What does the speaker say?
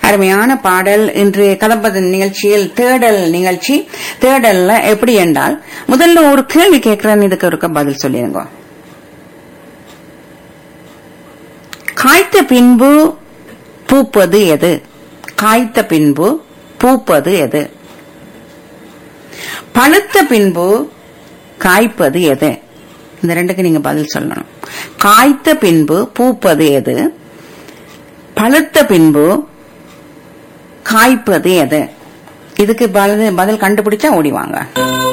அருமையான பாடல் இன்று கதம்பதன் நிகழ்ச்சியில் தேடல் நிகழ்ச்சி தேடல்ல எப்படி என்றால் முதல்ல ஒரு கேள்வி கேட்கிறேன் இதுக்கு இருக்க பதில் சொல்லிருங்க காய்த்த பின்பு பூப்பது எது காய்த்த பின்பு பூப்பது எது பழுத்த பின்பு காய்ப்பது எது இந்த ரெண்டுக்கு நீங்க பதில் சொல்லணும் காய்த்த பின்பு பூப்பது எது பழுத்த பின்பு காய்ப்பது எது இதுக்கு பதில் பதில் கண்டுபிடிச்சா ஓடிவாங்க